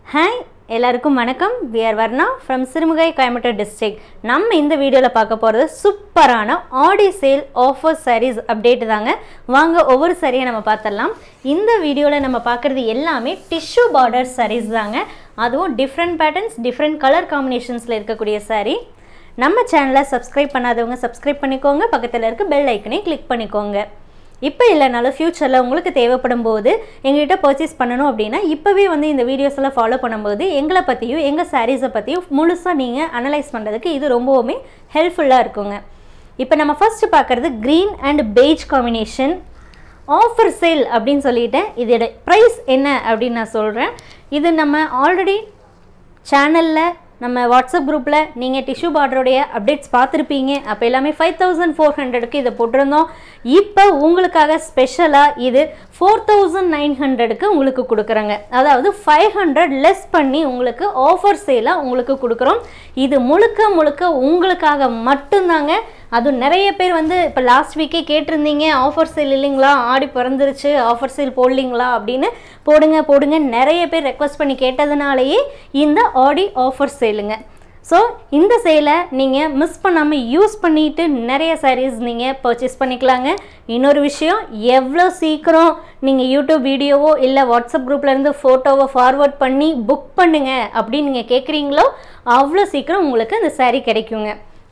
hi எல்லாருக்கும் வணக்கம் we are Varna from Sirumugai Coimbatore district நம்ம இந்த வீடியோவில் பார்க்க போகிறது சூப்பரான ஆடி சேல் ஆஃபர் sarees அப்டேட் தாங்க வாங்க ஒவ்வொரு சரியை நம்ம பார்த்துடலாம் இந்த வீடியோவில் நம்ம பார்க்குறது எல்லாமே டிஷ்யூ பார்டர் sarees தாங்க அதுவும் டிஃப்ரெண்ட் பேட்டர்ன்ஸ் டிஃப்ரெண்ட் கலர் காம்பினேஷன்ஸில் இருக்கக்கூடிய saree நம்ம சேனலை சப்ஸ்கிரைப் பண்ணாதவங்க சப்ஸ்கிரைப் பண்ணிக்கோங்க பக்கத்தில் இருக்க பெல் ஐக்கனை கிளிக் பண்ணிக்கோங்க இப்போ இல்லைனாலும் ஃப்யூச்சரில் உங்களுக்கு தேவைப்படும் போது எங்ககிட்ட பர்ச்சேஸ் பண்ணணும் அப்படின்னா இப்போவே வந்து இந்த வீடியோஸ் எல்லாம் ஃபாலோ பண்ணும்போது எங்களை பற்றியும் எங்கள் சாரீஸை பற்றியும் முழுசாக நீங்கள் அனலைஸ் பண்ணுறதுக்கு இது ரொம்பவுமே ஹெல்ப்ஃபுல்லாக இருக்குங்க இப்போ நம்ம ஃபஸ்ட்டு பார்க்குறது green and beige combination offer sale அப்படின்னு சொல்லிட்டேன் இதோட ப்ரைஸ் என்ன அப்படின்னு நான் சொல்கிறேன் இது நம்ம ஆல்ரெடி சேனலில் நம்ம வாட்ஸ்அப் குரூப்பில் நீங்கள் டிஷ்யூ பார்டருடைய அப்டேட்ஸ் பார்த்துருப்பீங்க அப்போ எல்லாமே ஃபைவ் தௌசண்ட் ஃபோர் ஹண்ட்ரடுக்கு இதை போட்டிருந்தோம் இப்போ உங்களுக்காக ஸ்பெஷலாக இது ஃபோர் தௌசண்ட் நைன் ஹண்ட்ரடுக்கு உங்களுக்கு கொடுக்குறாங்க அதாவது ஃபைவ் ஹண்ட்ரட் லெஸ் பண்ணி உங்களுக்கு ஆஃபர் சேலாக உங்களுக்கு கொடுக்குறோம் இது முழுக்க முழுக்க உங்களுக்காக மட்டும்தாங்க அதுவும் நிறைய பேர் வந்து இப்போ லாஸ்ட் வீக்கே கேட்டிருந்தீங்க ஆஃபர் சேல் இல்லைங்களா ஆடி பிறந்துருச்சு ஆஃபர் சேல் போடலிங்களா அப்படின்னு போடுங்க போடுங்க நிறைய பேர் ரெக்வஸ்ட் பண்ணி கேட்டதுனாலேயே இந்த ஆடி ஆஃபர் சேலுங்க ஸோ இந்த சேலை நீங்கள் மிஸ் பண்ணாமல் யூஸ் பண்ணிட்டு நிறைய சாரீஸ் நீங்கள் பர்ச்சேஸ் பண்ணிக்கலாங்க இன்னொரு விஷயம் எவ்வளோ சீக்கிரம் நீங்கள் யூடியூப் வீடியோவோ இல்லை வாட்ஸ்அப் குரூப்லேருந்து ஃபோட்டோவை ஃபார்வர்ட் பண்ணி புக் பண்ணுங்க அப்படின்னு நீங்கள் கேட்குறீங்களோ அவ்வளோ சீக்கிரம் உங்களுக்கு இந்த saree கிடைக்குங்க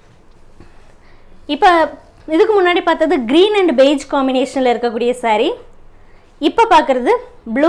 இப்போ இதுக்கு முன்னாடி பார்த்தது க்ரீன் அண்ட் பெய்ஜ் காம்பினேஷனில் இருக்கக்கூடிய saree இப்போ பார்க்குறது blue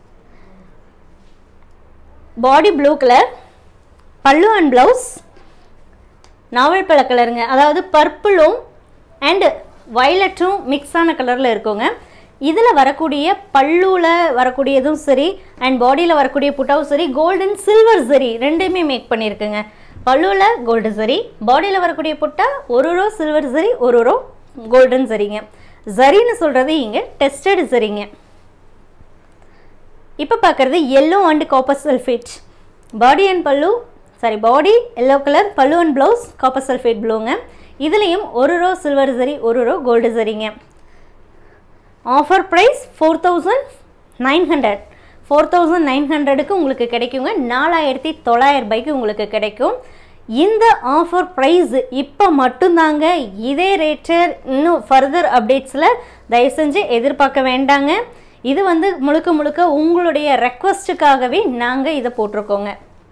body blue colour pallu and blouse நாவல் பழ கலருங்க அதாவது பர்பிளும் அண்டு வயலட்டும் மிக்ஸான கலரில் இருக்குங்க இதில் வரக்கூடிய பல்லுவில் வரக்கூடியதும் சரி அண்ட் பாடியில் வரக்கூடிய புட்டாவும் சரி கோல்டன் சில்வர் சரி ரெண்டுமே மேக் பண்ணியிருக்குங்க பல்லுவில் கோல்டு சரி பாடியில் வரக்கூடிய புட்டா ஒரு ரோ சில்வர் சரி ஒரு ரோ கோல்டன் சரிங்க சரின்னு சொல்கிறது இங்கே டெஸ்டட் சரிங்க இப்போ பார்க்குறது yellow and copper sulphate body and pallu sari body yellow colour pallu and blouse copper sulphate ப்ளூங்க இதுலேயும் ஒரு ரோ சில்வர் சரி ஒரு ரோ கோல்டு சரிங்க offer price four thousand nine hundred four thousand nine ஹண்ட்ரடுக்கு உங்களுக்கு கிடைக்குங்க நாலாயிரத்தி தொள்ளாயிரம் ரூபாய்க்கு உங்களுக்கு கிடைக்கும் இந்த ஆஃபர் ப்ரைஸ் இப்போ மட்டும்தாங்க இதே ரேட்டு இன்னும் ஃபர்தர் அப்டேட்ஸில் தயவு செஞ்சு எதிர்பார்க்க வேண்டாங்க இது வந்து முழுக்க முழுக்க உங்களுடைய ரெக்வஸ்ட்டுக்காகவே நாங்கள் இதை போட்டிருக்கோங்க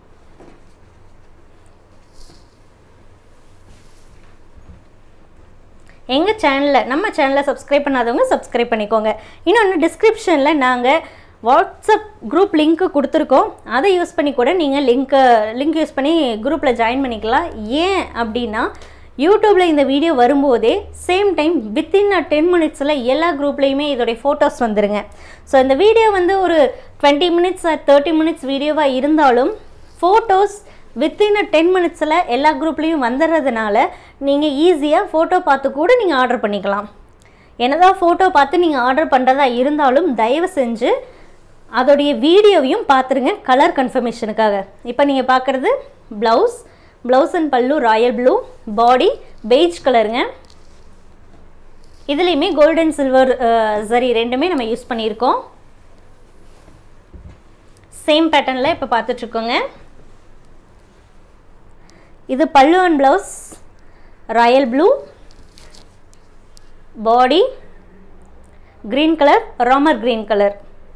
எங்கள் சேனலில் நம்ம சேனலை சப்ஸ்கிரைப் பண்ணாதவங்க சப்ஸ்கிரைப் பண்ணிக்கோங்க இன்னொன்று டிஸ்கிரிப்ஷனில் நாங்கள் வாட்ஸ்அப் குரூப் லிங்க்கு கொடுத்துருக்கோம் அதை யூஸ் பண்ணி கூட நீங்கள் லிங்க்கு லிங்க் யூஸ் பண்ணி குரூப்பில் ஜாயின் பண்ணிக்கலாம் ஏன் அப்படின்னா யூடியூப்பில் இந்த வீடியோ வரும்போதே same time within a ten மினிட்ஸில் எல்லா குரூப்லேயுமே இதோடைய ஃபோட்டோஸ் வந்துருங்க ஸோ இந்த வீடியோ வந்து ஒரு டுவெண்ட்டி மினிட்ஸ் தேர்ட்டி மினிட்ஸ் வீடியோவாக இருந்தாலும் ஃபோட்டோஸ் வித்தின் அ டென் மினிட்ஸில் எல்லா குரூப்லேயும் வந்துடுறதுனால நீங்கள் ஈஸியாக ஃபோட்டோ பார்த்து கூட நீங்கள் ஆர்டர் பண்ணிக்கலாம் என்னதான் ஃபோட்டோ பார்த்து நீங்கள் ஆர்டர் பண்ணுறதா இருந்தாலும் தயவு செஞ்சு அதோடைய வீடியோவையும் பார்த்துருங்க கலர் கன்ஃபர்மேஷனுக்காக இப்போ நீங்கள் பார்க்குறது blouse blouse and pallu royal blue body beige கலருங்க இதுலேயுமே கோல்டன் சில்வர் சரி ரெண்டுமே நம்ம யூஸ் பண்ணியிருக்கோம் சேம் பேட்டர்னில் இப்போ பார்த்துட்ருக்கோங்க இது pallu and blouse royal blue body green colour Ramar green colour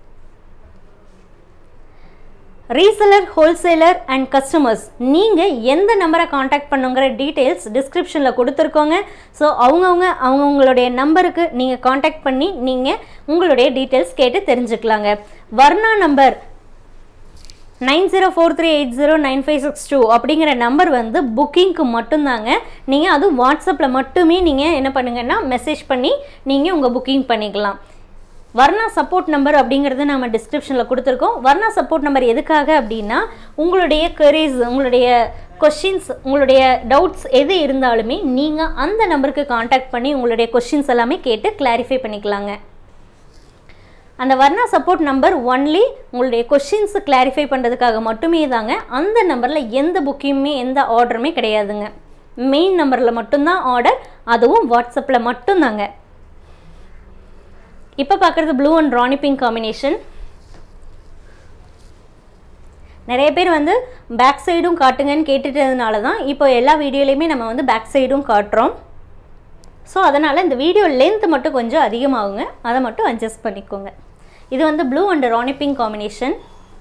reseller wholesaler and customers நீங்கள் எந்த நம்பரை காண்டாக்ட் பண்ணுங்கிற டீட்டெயில்ஸ் டிஸ்கிரிப்ஷனில் கொடுத்துருக்கோங்க ஸோ அவங்கவுங்க அவங்கவுங்களுடைய நம்பருக்கு நீங்கள் காண்டாக்ட் பண்ணி நீங்கள் உங்களுடைய டீட்டெயில்ஸ் கேட்டு தெரிஞ்சுக்கலாங்க Varna number nine zero four three eight zero nine five six two அப்படிங்கிற நம்பர் வந்து புக்கிங்க்கு மட்டும்தாங்க நீங்கள் அதுவும் வாட்ஸ்அப்பில் மட்டுமே நீங்கள் என்ன பண்ணுங்கன்னா மெசேஜ் பண்ணி நீங்கள் உங்கள் புக்கிங் பண்ணிக்கலாம் வர்ணா சப்போர்ட் நம்பர் அப்படிங்கிறது நம்ம டிஸ்கிரிப்ஷனில் கொடுத்துருக்கோம் வர்ணா சப்போர்ட் நம்பர் எதுக்காக அப்படின்னா உங்களுடைய queries உங்களுடைய கொஷின்ஸ் உங்களுடைய டவுட்ஸ் எது இருந்தாலுமே நீங்கள் அந்த நம்பருக்கு காண்டாக்ட் பண்ணி உங்களுடைய கொஷின்ஸ் எல்லாமே கேட்டு கிளாரிஃபை பண்ணிக்கலாங்க அந்த வர்ணா சப்போர்ட் நம்பர் ஒன்லி உங்களுடைய கொஷின்ஸு கிளாரிஃபை பண்ணுறதுக்காக மட்டுமே தாங்க அந்த நம்பரில் எந்த புக்கிங்குமே எந்த ஆர்டருமே கிடையாதுங்க மெயின் நம்பரில் மட்டும்தான் ஆர்டர் அதுவும் வாட்ஸ்அப்பில் மட்டும்தாங்க இப்போ பார்க்குறது blue and Rani pink combination நிறைய பேர் வந்து பேக் சைடும் காட்டுங்கன்னு கேட்டுட்டதுனால தான் இப்போ எல்லா வீடியோலையுமே நம்ம வந்து பேக் சைடும் காட்டுறோம் ஸோ அதனால் இந்த வீடியோ லென்த் மட்டும் கொஞ்சம் அதிகமாகுங்க அதை மட்டும் அட்ஜஸ்ட் பண்ணிக்கோங்க இது வந்து blue and Rani pink combination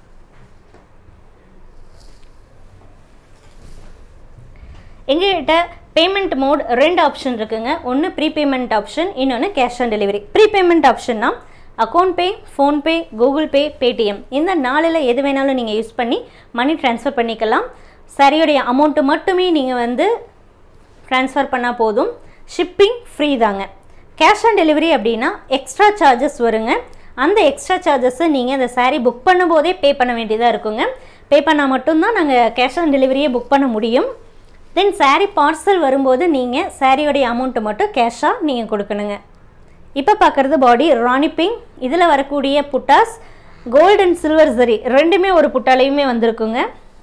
எங்ககிட்ட பேமெண்ட் மோட் ரெண்டு ஆப்ஷன் இருக்குங்க ஒன்று ப்ரீபேமெண்ட் ஆப்ஷன் இன்னொன்று கேஷ் ஆன் டெலிவரி ப்ரீபேமெண்ட் ஆப்ஷன்னா account pay PhonePe Google Pay Paytm இந்த நாளில் எது வேணாலும் நீங்கள் யூஸ் பண்ணி மணி ட்ரான்ஸ்ஃபர் பண்ணிக்கலாம் சரியுடைய அமௌண்ட்டு மட்டுமே நீங்கள் வந்து ட்ரான்ஸ்ஃபர் பண்ணால் போதும் ஷிப்பிங் ஃப்ரீ தாங்க கேஷ் ஆன் டெலிவரி அப்படின்னா எக்ஸ்ட்ரா சார்ஜஸ் வருங்க அந்த எக்ஸ்ட்ரா சார்ஜஸை நீங்கள் அந்த சாரீ புக் பண்ணும்போதே பே பண்ண வேண்டியதாக இருக்குங்க பே பண்ணால் மட்டும்தான் நாங்கள் கேஷ் ஆன் டெலிவரியே புக் பண்ண முடியும் தென் சாரீ பார்சல் வரும்போது நீங்கள் சாரியோடைய அமௌண்ட்டை மட்டும் கேஷாக நீங்கள் கொடுக்கணுங்க இப்போ பார்க்குறது பாடி ராணி பிங்க் இதில் வரக்கூடிய புட்டாஸ் கோல்டு அண்ட் சில்வர் சரி ரெண்டுமே ஒரு புட்டாலையுமே வந்திருக்குங்க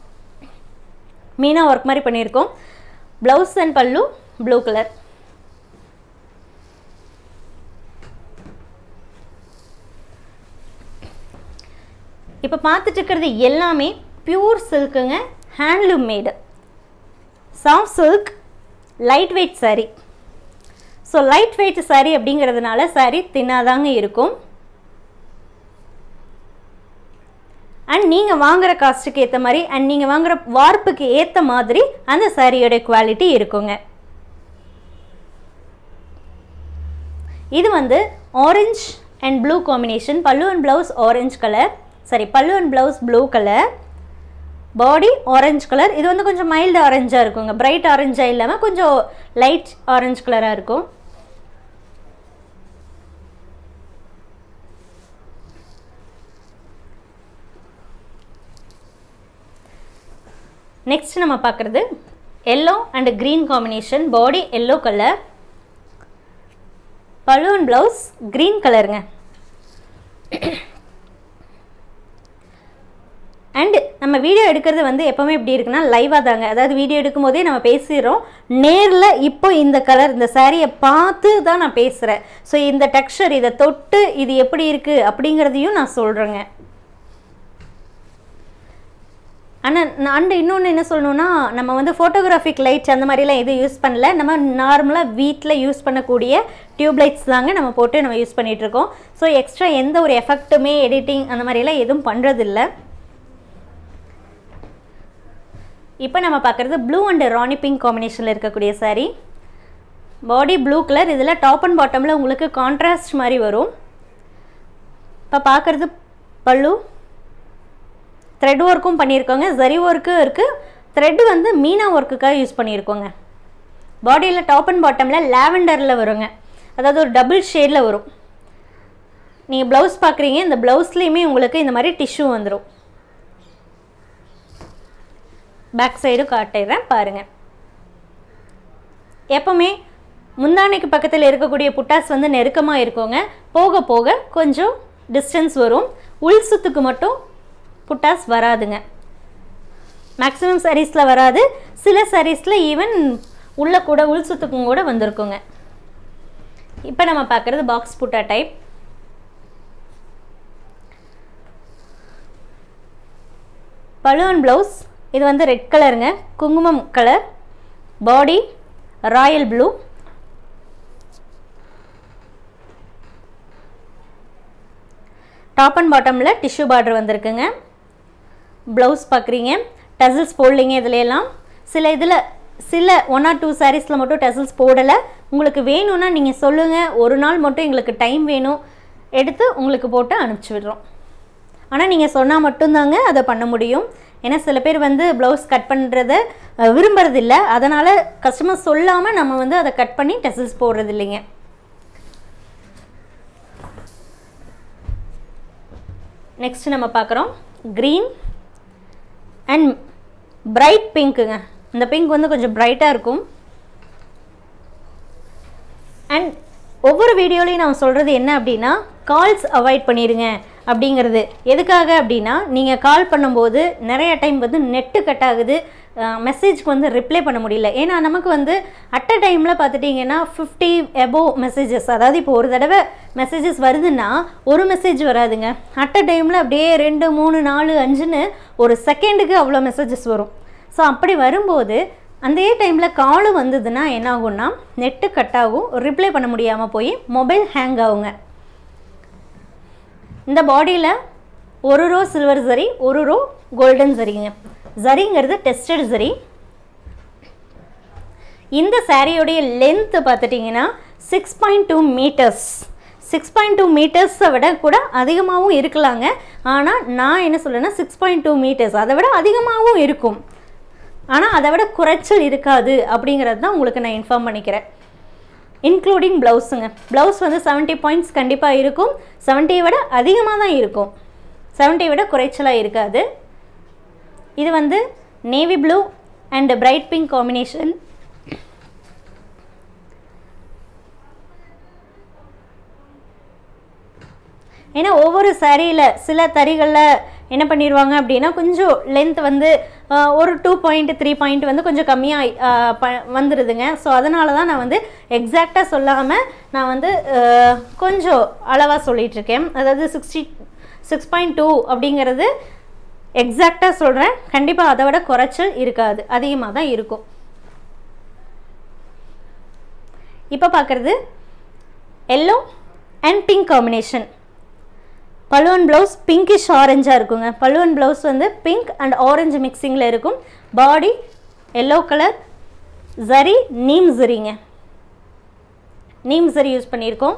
மீனா ஒர்க் மாதிரி பண்ணியிருக்கோம் blouse and pallu blue colour இப்போ பார்த்துட்டு இருக்கிறது எல்லாமே பியூர் சில்க்குங்க handloom made soft silk light weight sari so light weight sari அப்படிங்கிறதுனால சாரீ தின்னாதாங்க இருக்கும் அண்ட் நீங்கள் வாங்குகிற காஸ்ட்டுக்கு ஏற்ற மாதிரி அண்ட் நீங்கள் வாங்குகிற வார்ப்புக்கு ஏற்ற மாதிரி அந்த சாரியோட குவாலிட்டி இருக்குங்க இது வந்து orange and blue combination pallu and blouse orange colour sari pallu and blouse blue colour body orange colour இது வந்து கொஞ்சம் மைல்டு ஆரஞ்சாக இருக்குங்க பிரைட் ஆரஞ்சாக இல்லாமல் கொஞ்சம் லைட் ஆரஞ்சு கலராக இருக்கும் நெக்ஸ்ட் நம்ம பார்க்குறது yellow and green combination body yellow colour balloon blouse green கலருங்க அண்ட் நம்ம வீடியோ எடுக்கிறது வந்து எப்போவுமே எப்படி இருக்குன்னா லைவாக தாங்க அதாவது வீடியோ எடுக்கும் போதே நம்ம பேசிடுறோம் நேரில் இப்போ இந்த கலர் இந்த சாரியை பார்த்து தான் நான் பேசுகிறேன் ஸோ இந்த டெக்ஸ்சர் இதை தொட்டு இது எப்படி இருக்குது அப்படிங்கிறதையும் நான் சொல்கிறேங்க ஆனால் அண்டு இன்னொன்று என்ன சொல்லணுன்னா நம்ம வந்து ஃபோட்டோகிராஃபிக் லைட்ஸ் அந்த மாதிரிலாம் எதுவும் யூஸ் பண்ணல நம்ம நார்மலாக வீட்டில் யூஸ் பண்ணக்கூடிய டியூப் லைட்ஸ் தாங்க நம்ம போட்டு நம்ம யூஸ் பண்ணிகிட்ருக்கோம் ஸோ எக்ஸ்ட்ரா எந்த ஒரு எஃபெக்ட்டுமே எடிட்டிங் அந்த மாதிரிலாம் எதுவும் பண்ணுறதில்ல இப்போ நம்ம பார்க்குறது ப்ளூ அண்ட் ராணி பிங்க் காம்பினேஷனில் இருக்கக்கூடிய சாரீ பாடி ப்ளூ கலர் இதில் டாப் அண்ட் பாட்டமில் உங்களுக்கு கான்ட்ராஸ்ட் மாதிரி வரும் இப்போ பார்க்குறது பல்லு த்ரெட் ஒர்க்கும் பண்ணியிருக்கோங்க ஜரி ஒர்க்கும் இருக்குது த்ரெட்டு வந்து மீனா ஒர்க்குக்காக யூஸ் பண்ணியிருக்கோங்க பாடியில் டாப் அண்ட் பாட்டமில் லாவெண்டரில் வருங்க அதாவது ஒரு டபுள் ஷேடில் வரும் நீங்கள் ப்ளவுஸ் பார்க்குறீங்க இந்த ப்ளவுஸ்லேயுமே உங்களுக்கு இந்த மாதிரி டிஷ்யூ வந்துடும் பேக் சைடும் காட்டிடுறேன் பாருங்கள் எப்போவுமே முந்தானைக்கு பக்கத்தில் இருக்கக்கூடிய புட்டாஸ் வந்து நெருக்கமாக இருக்குங்க போக போக கொஞ்சம் டிஸ்டன்ஸ் வரும் உள் சுத்துக்கு மட்டும் புட்டாஸ் வராதுங்க மேக்ஸிமம் சாரீஸில் வராது சில சாரீஸில் ஈவன் உள்ள கூட உள் சுத்துக்கும் கூட வந்திருக்குங்க இப்போ நம்ம பார்க்குறது பாக்ஸ் புட்டா டைப் பலூன் ப்ளவுஸ் இது வந்து ரெட் கலருங்க குங்குமம் colour body royal blue top and பாட்டமில் டிஷ்யூ பார்டர் வந்திருக்குங்க ப்ளவுஸ் பார்க்குறீங்க டசில்ஸ் போடலிங்க இதுல எல்லாம் சில இதில் சில ஒன் ஆர் டூ சாரீஸில் மட்டும் டசில்ஸ் போடலை உங்களுக்கு வேணும்னா நீங்கள் சொல்லுங்கள் ஒரு நாள் மட்டும் எங்களுக்கு டைம் வேணும் எடுத்து உங்களுக்கு போட்டு அனுப்பிச்சி விடுறோம் ஆனால் நீங்கள் சொன்னால் மட்டும்தாங்க அதை பண்ண முடியும் ஏன்னா சில பேர் வந்து ப்ளவுஸ் கட் பண்ணுறத விரும்புறதில்ல அதனால் கஸ்டமர் சொல்லாமல் நம்ம வந்து அதை கட் பண்ணி டெசல்ஸ் போடுறது இல்லைங்க நெக்ஸ்ட் நம்ம பார்க்குறோம் க்ரீன் அண்ட் பிரைட் பிங்க்குங்க இந்த பிங்க் வந்து கொஞ்சம் பிரைட்டாக இருக்கும் அண்ட் ஒவ்வொரு வீடியோலையும் நான் சொல்கிறது என்ன அப்படின்னா கால்ஸ் அவாய்ட் பண்ணிடுங்க அப்படிங்கிறது எதுக்காக அப்படின்னா நீங்கள் கால் பண்ணும்போது நிறைய டைம் வந்து நெட்டு கட் ஆகுது மெசேஜ்க்கு வந்து ரிப்ளை பண்ண முடியல ஏன்னா நமக்கு வந்து அட் அ டைமில் பார்த்துட்டிங்கன்னா ஃபிஃப்டி எபோவ் மெசேஜஸ் அதாவது இப்போ ஒரு தடவை மெசேஜஸ் வருதுன்னா ஒரு மெசேஜ் வராதுங்க அட் அ டைமில் அப்படியே ரெண்டு மூணு நாலு அஞ்சுன்னு ஒரு செகண்டுக்கு அவ்வளோ மெசேஜஸ் வரும் ஸோ அப்படி வரும்போது அந்த டைமில் காலும் வந்ததுன்னா என்ன ஆகும்னா நெட்டு கட் ஆகும் ரிப்ளை பண்ண முடியாமல் போய் மொபைல் ஹேங் ஆகுங்க இந்த பாடியில் ஒரு ரோ சில்வர் சரி ஒரு ரோ கோல்டன் சரிங்க சரிங்கிறது டெஸ்டட் சரி இந்த சாரியோடைய லென்த்து பார்த்துட்டிங்கன்னா six point two metres six point two மீட்டர்ஸை விட கூட அதிகமாகவும் இருக்கலாங்க ஆனால் நான் என்ன சொல்லுன்னா சிக்ஸ் பாயிண்ட் டூ மீட்டர்ஸ் அதை விட அதிகமாகவும் இருக்கும் ஆனால் அதை விட குறைச்சல் இருக்காது அப்படிங்கிறது தான் உங்களுக்கு நான் இன்ஃபார்ம் பண்ணிக்கிறேன் இன்க்ளூடிங் ப்ளவுஸுங்க ப்ளவுஸ் வந்து செவன்ட்டி பாயிண்ட்ஸ் கண்டிப்பாக இருக்கும் செவன்ட்டியை விட அதிகமாக தான் இருக்கும் செவன்ட்டியை விட குறைச்சலாக இருக்காது இது வந்து navy blue and bright pink combination ஏன்னா ஒவ்வொரு சாரியில் சில தறிகளில் என்ன பண்ணிடுவாங்க அப்படின்னா கொஞ்சம் லென்த் வந்து ஆஹ், ஒரு டூ பாயிண்ட் த்ரீ பாயிண்ட் வந்து கொஞ்சம் கம்மியாக ப வந்துடுதுங்க ஸோ அதனால தான் நான் வந்து எக்ஸாக்டாக சொல்லாமல் நான் வந்து ஆஹ், கொஞ்சம் அளவாக சொல்லிகிட்ருக்கேன் அதாவது சிக்ஸ்டி சிக்ஸ் பாயிண்ட் டூ அப்படிங்கிறது எக்ஸாக்டாக சொல்கிறேன் கண்டிப்பாக அதை விட குறைச்சல் இருக்காது அதிகமாக தான் இருக்கும் இப்போ பார்க்குறது எல்லோ அண்ட் பிங்க் காம்பினேஷன் பல்லுவன் ப்ளவுஸ் பிங்கிஷ் ஆரஞ்சாக இருக்குங்க பல்லுவன் ப்ளவுஸ் வந்து பிங்க் அண்ட் ஆரஞ்சு மிக்சிங்கில் இருக்கும் பாடி எல்லோ கலர் ஜரி நீம் ஜரிங்க நீம் ஜரி யூஸ் பண்ணியிருக்கோம்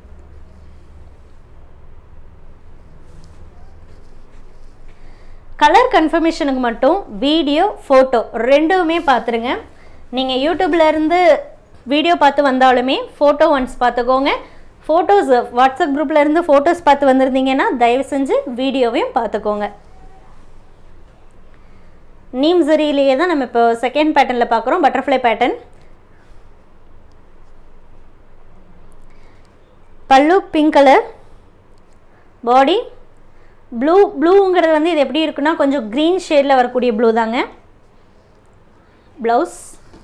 கலர் கன்ஃபர்மேஷனுக்கு மட்டும் வீடியோ ஃபோட்டோ ரெண்டுமே பார்த்துருங்க நீங்கள் யூடியூப்ல இருந்து வீடியோ பார்த்து வந்தாலுமே ஃபோட்டோ ஒன்ஸ் பார்த்துக்கோங்க ஃபோட்டோஸ் வாட்ஸ்அப் குரூப்ல இருந்து ஃபோட்டோஸ் பார்த்து வந்திருந்தீங்கன்னா தயவு செஞ்சு வீடியோவையும் பார்த்துக்கோங்க நீம் ஜரியிலேயே தான் நம்ம இப்போ செகண்ட் பேட்டர்னில் பார்க்குறோம் butterfly pattern pallu pink colour body blue ப்ளூங்கிறது வந்து இது எப்படி இருக்குன்னா கொஞ்சம் க்ரீன் ஷேடில் வரக்கூடிய ப்ளூ தாங்க ப்ளவுஸ்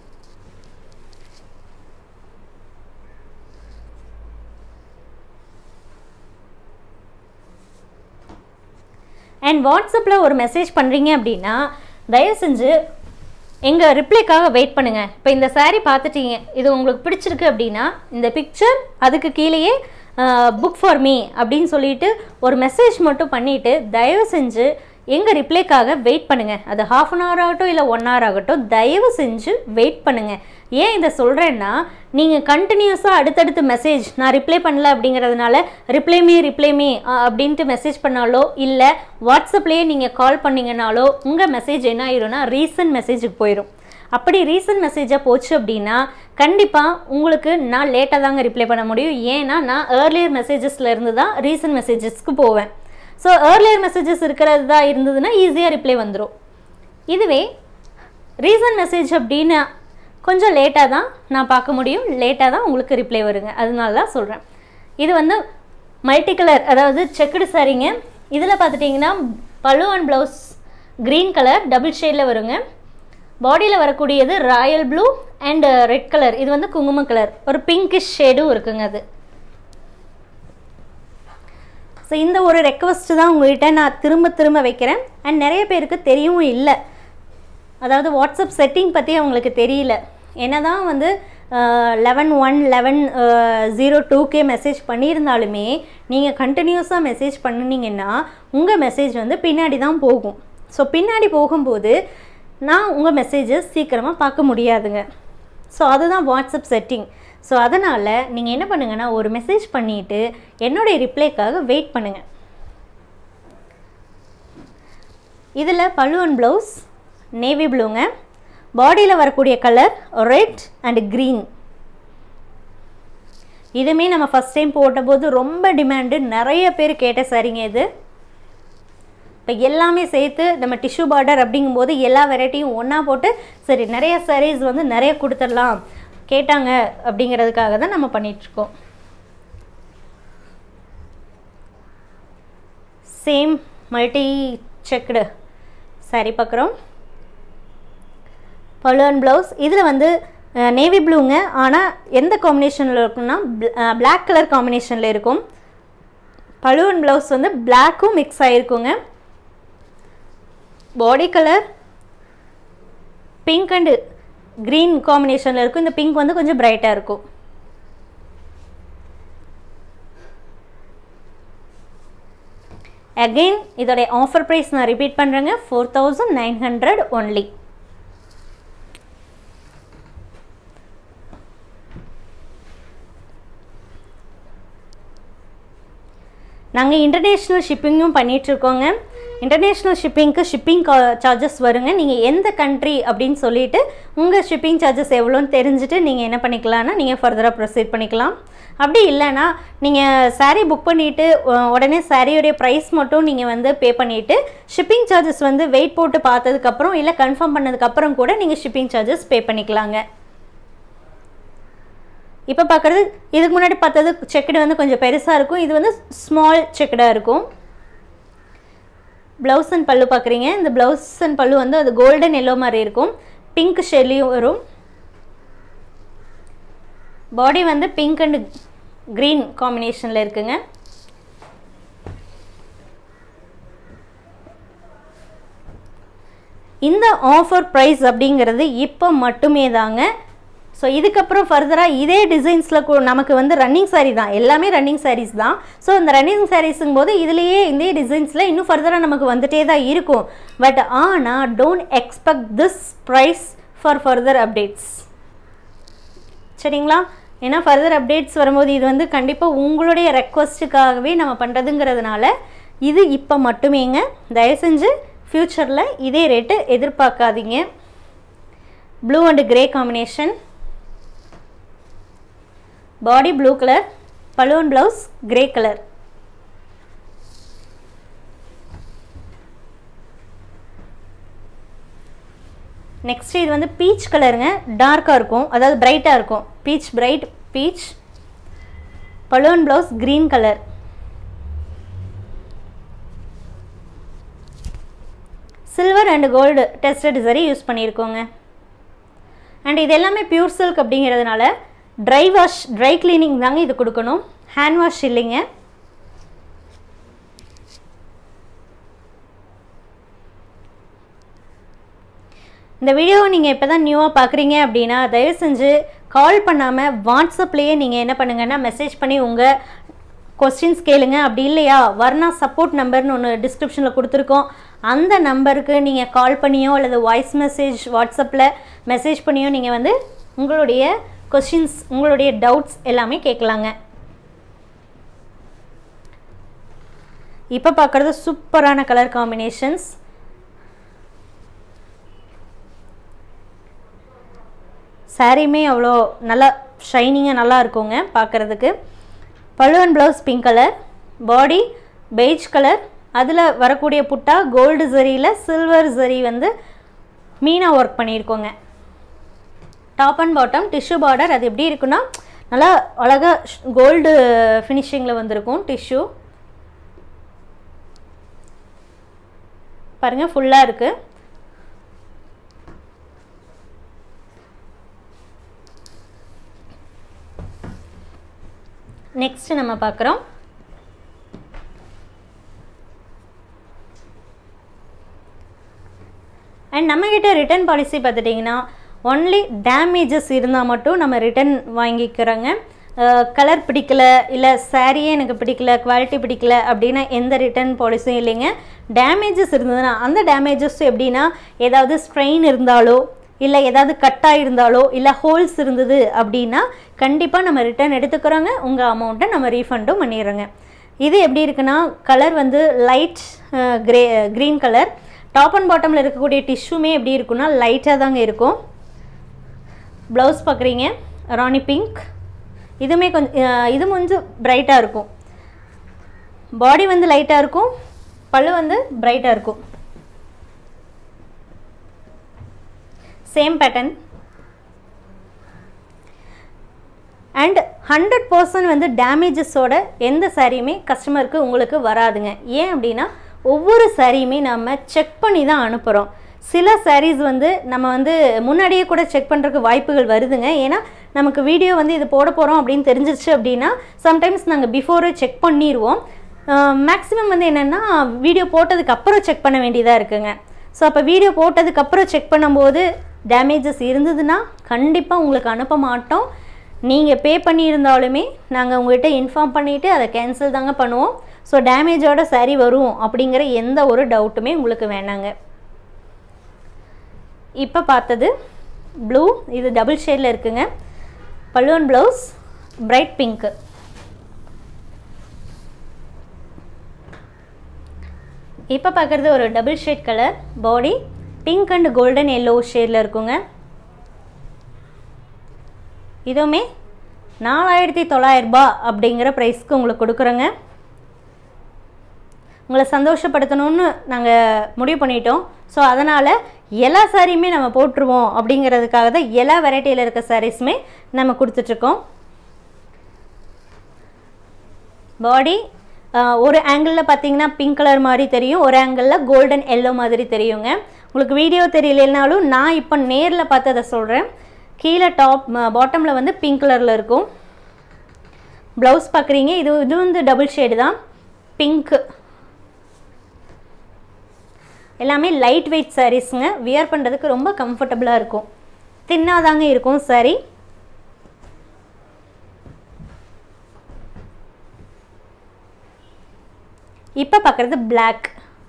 அண்ட் வாட்ஸ்அப்பில் ஒரு மெசேஜ் பண்ணுறீங்க அப்படின்னா தயவு செஞ்சு எங்கள் ரிப்ளைக்காக வெயிட் பண்ணுங்கள் இப்போ இந்த saree பார்த்துட்டீங்க இது உங்களுக்கு பிடிச்சிருக்கு அப்படின்னா இந்த பிக்சர் அதுக்கு கீழேயே புக் ஃபார் மீ அப்படின்னு சொல்லிட்டு ஒரு மெசேஜ் மட்டும் பண்ணிவிட்டு தயவு செஞ்சு எங்கள் ரிப்ளைக்காக வெயிட் பண்ணுங்கள் அது ஹாஃப் அன் ஹவர் ஆகட்டும் இல்லை ஒன் ஹவர் ஆகட்டும் தயவு செஞ்சு வெயிட் பண்ணுங்கள் ஏன் இதை சொல்கிறேன்னா நீங்கள் கண்டினியூஸாக அடுத்தடுத்து மெசேஜ் நான் ரிப்ளை பண்ணல அப்படிங்கிறதுனால ரிப்ளை மீ ரிப்ளை மீ அப்படின்ட்டு மெசேஜ் பண்ணாலோ இல்லை வாட்ஸ்அப்லேயே நீங்கள் கால் பண்ணீங்கனாலோ உங்கள் மெசேஜ் என்ன ஆயிரும்னா ரீசன்ட் மெசேஜுக்கு போயிடும் அப்படி ரீசன்ட் மெசேஜாக போச்சு அப்படின்னா கண்டிப்பாக உங்களுக்கு நான் லேட்டாக தாங்க ரிப்ளை பண்ண முடியும் ஏன்னா நான் ஏர்லியர் மெசேஜஸில் இருந்து தான் ரீசன்ட் மெசேஜஸ்க்கு போவேன் ஸோ ஏர்லியர் மெசேஜஸ் இருக்கிறது தான் இருந்ததுன்னா ஈஸியாக ரிப்ளை வந்துடும் இதுவே ரீசன்ட் மெசேஜ் அப்படின்னு கொஞ்சம் லேட்டாக தான் நான் பார்க்க முடியும் லேட்டாக தான் உங்களுக்கு ரிப்ளை வருங்க அதனால தான் சொல்கிறேன் இது வந்து மல்டி கலர் அதாவது செக்குடு சாரீங்க இதில் பார்த்துட்டிங்கன்னா pallu and blouse green colour double ஷேடில் வருங்க பாடியில் வரக்கூடியது royal blue and red colour இது வந்து குங்குமம் கலர் ஒரு பிங்கிஷ் ஷேடும் இருக்குங்க அது ஸோ இந்த ஒரு ரெக்வஸ்ட் தான் உங்கள்கிட்ட நான் திரும்ப திரும்ப வைக்கிறேன் அண்ட் நிறைய பேருக்கு தெரியவும் இல்லை அதாவது வாட்ஸ்அப் செட்டிங் பற்றி அவங்களுக்கு தெரியல என்ன தான் வந்து லெவன் ஒன் லெவன் ஜீரோ டூக்கே மெசேஜ் பண்ணியிருந்தாலுமே நீங்கள் கண்டினியூஸாக மெசேஜ் பண்ணினீங்கன்னா உங்கள் மெசேஜ் வந்து பின்னாடி தான் போகும் ஸோ பின்னாடி போகும்போது நான் உங்கள் மெசேஜை சீக்கிரமாக பார்க்க முடியாதுங்க ஸோ அதுதான் வாட்ஸ்அப் செட்டிங் ஸோ அதனால் நீங்கள் என்ன பண்ணுங்கன்னா ஒரு மெசேஜ் பண்ணிவிட்டு என்னுடைய ரிப்ளைக்காக வெயிட் பண்ணுங்கள் இதில் பல்லுவன் ப்ளவுஸ் நேவி ப்ளூங்க பாடியில் வரக்கூடிய கலர் ரெட் அண்ட் க்ரீன் இதுவுமே நம்ம ஃபஸ்ட் டைம் போட்டபோது ரொம்ப டிமாண்டு நிறைய பேர் கேட்ட சரிங்க இது இப்போ எல்லாமே சேர்த்து நம்ம டிஷ்யூ பார்டர் அப்படிங்கும்போது எல்லா வெரைட்டியும் ஒன்றா போட்டு சரி நிறைய sarees வந்து நிறைய கொடுத்துடலாம் கேட்டாங்க அப்படிங்கிறதுக்காக தான் நம்ம பண்ணிகிட்ருக்கோம் சேம் மல்டி செக்குடு சாரி பார்க்குறோம் பலூன் ப்ளவுஸ் இதில் வந்து நேவி ப்ளூங்க ஆனால் எந்த காம்பினேஷனில் இருக்குன்னா பிளாக் கலர் காம்பினேஷனில் இருக்கும் பலூன் ப்ளவுஸ் வந்து பிளாக்கும் மிக்ஸ் ஆகிருக்குங்க body colour pink and green காம்பினேஷனில் இருக்கும் இந்த பிங்க் வந்து கொஞ்சம் பிரைட்டாக இருக்கும் அகெயின் இதோடைய ஆஃபர் ப்ரைஸ் நான் ரிப்பீட் பண்ணுறேங்க four thousand nine hundred only நாங்கள் இன்டர்நேஷ்னல் ஷிப்பிங்கும் பண்ணிகிட்ருக்கோங்க இன்டர்நேஷ்னல் ஷிப்பிங்க்கு ஷிப்பிங் சார்ஜஸ் வருங்க நீங்கள் எந்த கண்ட்ரி அப்படின்னு சொல்லிட்டு உங்கள் ஷிப்பிங் சார்ஜஸ் எவ்வளோன்னு தெரிஞ்சுட்டு நீங்கள் என்ன பண்ணிக்கலாம்னா நீங்கள் ஃபர்தராக ப்ரொசீட் பண்ணிக்கலாம் அப்படி இல்லைன்னா நீங்கள் சாரீ புக் பண்ணிவிட்டு உடனே சாரியோடைய ப்ரைஸ் மட்டும் நீங்கள் வந்து பே பண்ணிவிட்டு ஷிப்பிங் சார்ஜஸ் வந்து வெயிட் போட்டு பார்த்ததுக்கப்புறம் இல்லை கன்ஃபார்ம் பண்ணதுக்கப்புறம் கூட நீங்கள் ஷிப்பிங் சார்ஜஸ் பே பண்ணிக்கலாங்க இப்போ பார்க்குறது இதுக்கு முன்னாடி பார்த்தது செக்குடு வந்து கொஞ்சம் பெருசாக இருக்கும் இது வந்து ஸ்மால் செக்குடாக இருக்கும் ப்ளவுஸ் அண்ட் பல்லு பார்க்குறீங்க இந்த ப்ளவுஸ் அண்ட் பல்லு வந்து அது கோல்டன் எல்லோ மாதிரி இருக்கும் பிங்க் ஷெல்லியும் வரும் பாடி வந்து பிங்க் அண்ட் க்ரீன் காம்பினேஷனில் இருக்குங்க இந்த ஆஃபர் ப்ரைஸ் அப்படிங்கிறது இப்போ மட்டுமே தாங்க ஸோ இதுக்கப்புறம் ஃபர்தராக இதே டிசைன்ஸில் நமக்கு வந்து ரன்னிங் சாரீ தான் எல்லாமே ரன்னிங் சாரீஸ் தான் ஸோ இந்த ரன்னிங் சாரீஸுங்கும் போது இதுலேயே இதே டிசைன்ஸில் இன்னும் ஃபர்தராக நமக்கு வந்துட்டே தான் இருக்கும் பட் ஆனால் don't expect this price for further updates சரிங்களா ஏன்னா ஃபர்தர் அப்டேட்ஸ் வரும்போது இது வந்து கண்டிப்பாக உங்களுடைய ரெக்வஸ்ட்டுக்காகவே நம்ம பண்ணுறதுங்கிறதுனால இது இப்போ மட்டுமேங்க தயவு செஞ்சு ஃப்யூச்சரில் இதே ரேட்டு எதிர்பார்க்காதீங்க blue and grey combination body blue colour balloon blouse grey colour next இது வந்து பீச் கலருங்க டார்க்காக இருக்கும் அதாவது பிரைட்டாக இருக்கும் peach bright peach balloon blouse green colour silver and gold tested zari use பண்ணியிருக்கோங்க அண்ட் இது எல்லாமே பியூர் சில்க் அப்படிங்கிறதுனால ட்ரை வாஷ் ட்ரை கிளீனிங் தாங்க இது கொடுக்கணும் ஹேண்ட் வாஷ் இல்லைங்க இந்த வீடியோவை நீங்கள் இப்போ தான் நியூவாக பார்க்குறீங்க அப்படின்னா தயவு செஞ்சு கால் பண்ணாமல் வாட்ஸ்அப்லேயே நீங்கள் என்ன பண்ணுங்கன்னா மெசேஜ் பண்ணி உங்கள் கொஸ்டின்ஸ் கேளுங்க அப்படி இல்லையா வர்ணா சப்போர்ட் நம்பர்னு ஒன்று டிஸ்கிரிப்ஷனில் கொடுத்துருக்கோம் அந்த நம்பருக்கு நீங்கள் கால் பண்ணியோ அல்லது வாய்ஸ் மெசேஜ் வாட்ஸ்அப்பில் மெசேஜ் பண்ணியோ நீங்கள் வந்து உங்களுடைய கொஸ்டின்ஸ் உங்களுடைய டவுட்ஸ் எல்லாமே கேட்கலாங்க இப்போ பார்க்குறது சூப்பரான கலர் காம்பினேஷன்ஸ் சாரியுமே அவ்வளோ நல்லா ஷைனிங்காக நல்லா இருக்குங்க பார்க்குறதுக்கு பழுவன் blouse pink colour body beige colour அதில் வரக்கூடிய புட்டா கோல்டு ஜரியில் சில்வர் ஜரி வந்து மீனாக ஒர்க் பண்ணியிருக்கோங்க top and bottom tissue border அது எப்படி இருக்குன்னா நல்லா அழகாக கோல்டு ஃபினிஷிங்கில் வந்திருக்கும் டிஷ்யூ பாருங்கள் ஃபுல்லாக இருக்குது நெக்ஸ்ட் நம்ம பார்க்குறோம் அண்ட் நம்மக்கிட்ட ரிட்டர்ன் பாலிசி பார்த்துட்டிங்கன்னா ஒன்லி டேமேஜஸ் இருந்தால் மட்டும் நம்ம ரிட்டர்ன் வாங்கிக்கிறோங்க கலர் பிடிக்கல இல்லை சாரியே எனக்கு பிடிக்கல குவாலிட்டி பிடிக்கல அப்படின்னா எந்த ரிட்டர்ன் பாலிசியும் இல்லைங்க டேமேஜஸ் இருந்ததுன்னா அந்த டேமேஜஸ் எப்படின்னா ஏதாவது ஸ்ட்ரெயின் இருந்தாலோ இல்லை ஏதாவது கட்டாக இருந்தாலோ இல்லை ஹோல்ஸ் இருந்தது அப்படின்னா கண்டிப்பாக நம்ம ரிட்டர்ன் எடுத்துக்கிறோங்க உங்கள் அமௌண்ட்டை நம்ம ரீஃபண்டும் பண்ணிடுறோங்க இது எப்படி இருக்குன்னா கலர் வந்து light grey green colour top and பாட்டமில் இருக்கக்கூடிய டிஷ்யூமே எப்படி இருக்குன்னா லைட்டாக தாங்க இருக்கும் ப்ளவுஸ் பார்க்குறீங்க ராணி பிங்க் இதுவுமே கொஞ்சம் இது கொஞ்சம் பிரைட்டாக இருக்கும் பாடி வந்து லைட்டாக இருக்கும் பல்லு வந்து பிரைட்டாக இருக்கும் same pattern and hundred percent வந்து டேமேஜஸோட எந்த சாரியுமே கஸ்டமருக்கு உங்களுக்கு வராதுங்க ஏன் அப்படின்னா ஒவ்வொரு சாரியுமே நம்ம செக் பண்ணி தான் அனுப்புகிறோம் சில சாரீஸ் வந்து நம்ம வந்து முன்னாடியே கூட செக் பண்ணுறதுக்கு வாய்ப்புகள் வருதுங்க ஏன்னா நமக்கு வீடியோ வந்து இது போட போகிறோம் அப்படின்னு தெரிஞ்சிருச்சு அப்படின்னா சம்டைம்ஸ் நாங்கள் பிஃபோரே செக் பண்ணிடுவோம் மேக்ஸிமம் வந்து என்னென்னா வீடியோ போட்டதுக்கு அப்புறம் செக் பண்ண வேண்டியதாக இருக்குங்க ஸோ அப்போ வீடியோ போட்டதுக்கப்புறம் செக் பண்ணும்போது டேமேஜஸ் இருந்ததுன்னா கண்டிப்பாக உங்களுக்கு அனுப்ப மாட்டோம் நீங்கள் பே பண்ணியிருந்தாலுமே நாங்கள் உங்கள்கிட்ட இன்ஃபார்ம் பண்ணிவிட்டு அதை கேன்சல் தாங்க பண்ணுவோம் ஸோ டேமேஜோட சரி வரும் அப்படிங்கிற எந்த ஒரு டவுட்டுமே உங்களுக்கு வேணாங்க இப்போ பார்த்தது ப்ளூ இது டபுள் ஷேடில் இருக்குங்க பல்லுவன் ப்ளவுஸ் பிரைட் பிங்க்கு இப்போ பார்க்குறது ஒரு double shade colour body pink and golden yellow ஷேடில் இருக்குங்க இதுவுமே நாலாயிரத்தி தொள்ளாயிரரூபா அப்படிங்கிற ப்ரைஸ்க்கு உங்களுக்கு கொடுக்குறோங்க உங்களை சந்தோஷப்படுத்தணும்னு நாங்கள் முடிவு பண்ணிட்டோம் ஸோ அதனால் எல்லா சாரியுமே நம்ம போட்டுருவோம் அப்படிங்கிறதுக்காக தான் எல்லா வெரைட்டியில் இருக்க சாரீஸுமே நம்ம கொடுத்துட்ருக்கோம் பாடி ஒரு ஆங்கிளில் பார்த்தீங்கன்னா பிங்க் கலர் மாதிரி தெரியும் ஒரு ஆங்கிளில் கோல்டன் எல்லோ மாதிரி தெரியுங்க உங்களுக்கு வீடியோ தெரியலனாலும் நான் இப்போ நேரில் பார்த்து அதை சொல்கிறேன் கீழே டாப் பாட்டமில் வந்து பிங்க் கலரில் இருக்கும் ப்ளவுஸ் பார்க்குறீங்க இது இது வந்து டபுள் ஷேடு தான் பிங்க்கு எல்லாமே லைட் வெயிட் சாரீஸுங்க வியர் பண்ணுறதுக்கு ரொம்ப கம்ஃபர்டபுளாக இருக்கும் தின்னாக தாங்க இருக்கும் சாரீ இப்போ பார்க்குறது பிளாக்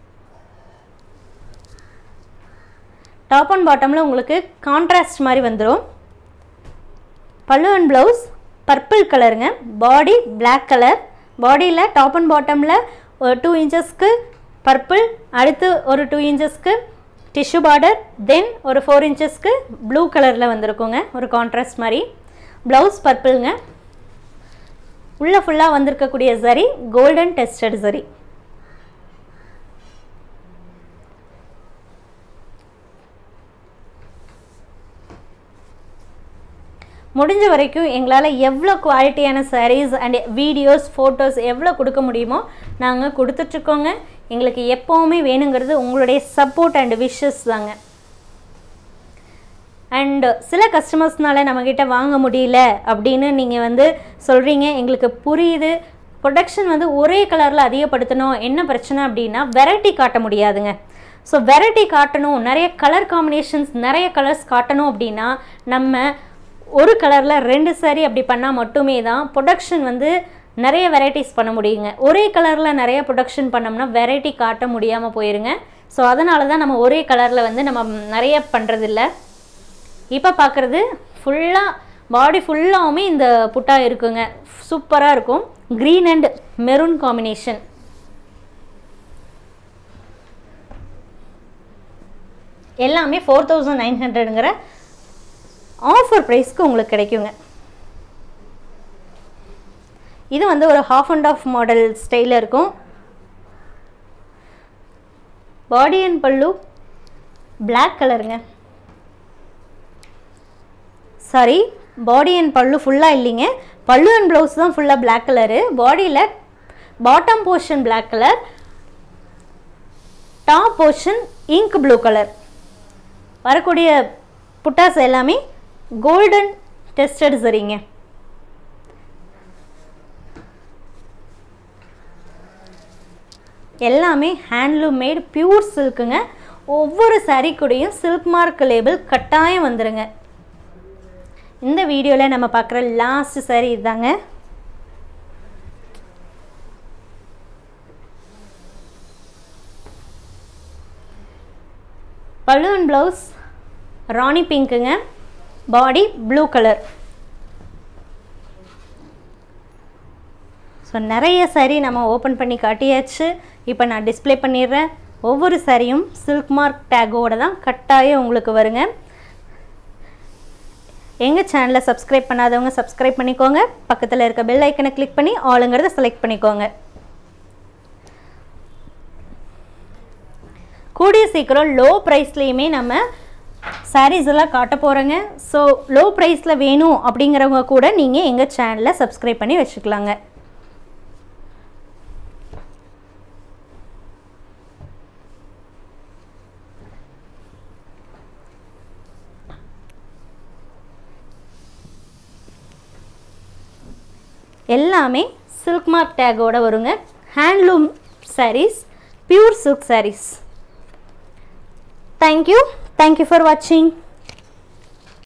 டாப் அண்ட் பாட்டமில் உங்களுக்கு கான்ட்ராஸ்ட் மாதிரி வந்துடும் பல்லு அண்ட் ப்ளவுஸ் பர்பிள் கலருங்க பாடி பிளாக் கலர் பாடியில் டாப் அண்ட் பாட்டமில் ஒரு டூ இன்ச்சஸ்க்கு பர்பிள் அடுத்து ஒரு டூ இன்ச்சஸ்க்கு டிஷ்யூ பார்டர் தென் ஒரு ஃபோர் இன்ச்சஸ்க்கு ப்ளூ கலரில் வந்திருக்குங்க ஒரு கான்ட்ராஸ்ட் மாதிரி ப்ளவுஸ் பர்பிள்ங்க உள்ளே ஃபுல்லாக வந்திருக்கக்கூடிய சரி கோல்டன் டெஸ்டட் சரி முடிஞ்ச வரைக்கும் எங்களால் எவ்வளோ குவாலிட்டியான சாரீஸ் அண்ட் வீடியோஸ் ஃபோட்டோஸ் எவ்வளோ கொடுக்க முடியுமோ நாங்கள் கொடுத்துட்ருக்கோங்க எங்களுக்கு எப்போவுமே வேணுங்கிறது உங்களுடைய சப்போர்ட் அண்ட் விஷஸ் தாங்க அண்ட் சில கஸ்டமர்ஸ்னால நம்மக்கிட்ட வாங்க முடியல அப்படின்னு நீங்கள் வந்து சொல்கிறீங்க எங்களுக்கு புரியுது ப்ரொடக்ஷன் வந்து ஒரே கலரில் அதிகப்படுத்தணும் என்ன பிரச்சனை அப்படின்னா வெரைட்டி காட்ட முடியாதுங்க ஸோ வெரைட்டி காட்டணும் நிறைய கலர் காம்பினேஷன்ஸ் நிறைய கலர்ஸ் காட்டணும் அப்படின்னா நம்ம ஒரு கலரில் ரெண்டு சாரி அப்படி பண்ணால் மட்டுமே தான் ப்ரொடக்ஷன் வந்து நிறைய வெரைட்டிஸ் பண்ண முடியுங்க ஒரே கலரில் நிறைய ப்ரொடக்ஷன் பண்ணோம்னா வெரைட்டி காட்ட முடியாமல் போயிருங்க ஸோ அதனால தான் நம்ம ஒரே கலரில் வந்து நம்ம நிறைய பண்ணுறதில்ல இப்போ பார்க்குறது ஃபுல்லாக பாடி ஃபுல்லாகவுமே இந்த புட்டா இருக்குங்க சூப்பராக இருக்கும் க்ரீன் அண்ட் மெரூன் காம்பினேஷன் எல்லாமே ஃபோர் தௌசண்ட் நைன் ஹண்ட்ரடுங்கிற ஆஃபர் ப்ரைஸ்க்கு உங்களுக்கு கிடைக்குங்க இது வந்து ஒரு ஹாஃப் அண்ட் ஆஃப் மாடல் ஸ்டைலில் இருக்கும் பாடி அண்ட் பல்லு பிளாக் கலருங்க சாரி பாடி அண்ட் பல்லு ஃபுல்லாக இல்லைங்க பல்லு அண்ட் ப்ளவுஸ் தான் ஃபுல்லாக பிளாக் கலரு பாடியில் bottom portion black colour top portion ink blue colour வரக்கூடிய புட்டாஸ் எல்லாமே கோல்டன் டெஸ்டட் சரிங்க எல்லாமே ஹேண்ட்லூம் மேட் பியூர் சில்க்குங்க ஒவ்வொரு சாரீ கூடயும் சில்க் மார்க் லேபிள் கட்டாயம் வந்துடுங்க இந்த வீடியோவில் நம்ம பார்க்குற லாஸ்ட் சாரீ இதுதாங்க பலூன் ப்ளவுஸ் ராணி பிங்க்குங்க பாடி ப்ளூ கலர் ஸோ நிறைய சாரீ நம்ம ஓப்பன் பண்ணி காட்டியாச்சு இப்போ நான் டிஸ்ப்ளே பண்ணிடுறேன் ஒவ்வொரு சாரியும் சில்க் மார்க் டேக்கோட தான் கட்டாயம் உங்களுக்கு வருங்க எங்கள் சேனலை சப்ஸ்கிரைப் பண்ணாதவங்க சப்ஸ்கிரைப் பண்ணிக்கோங்க பக்கத்தில் இருக்க பெல் ஐக்கனை கிளிக் பண்ணி ஆளுங்கிறத செலக்ட் பண்ணிக்கோங்க கூடிய சீக்கிரம் லோ ப்ரைஸ்லேயுமே நம்ம சாரீஸ் எல்லாம் காட்ட போகிறேங்க ஸோ லோ ப்ரைஸில் வேணும் அப்படிங்கிறவங்க கூட நீங்கள் எங்கள் சேனலை சப்ஸ்கிரைப் பண்ணி வச்சுக்கலாங்க எல்லாமே சில்க் மார்க் டேக்கோட வருங்க handloom saris pure silk saris thank you thank you for வாட்சிங்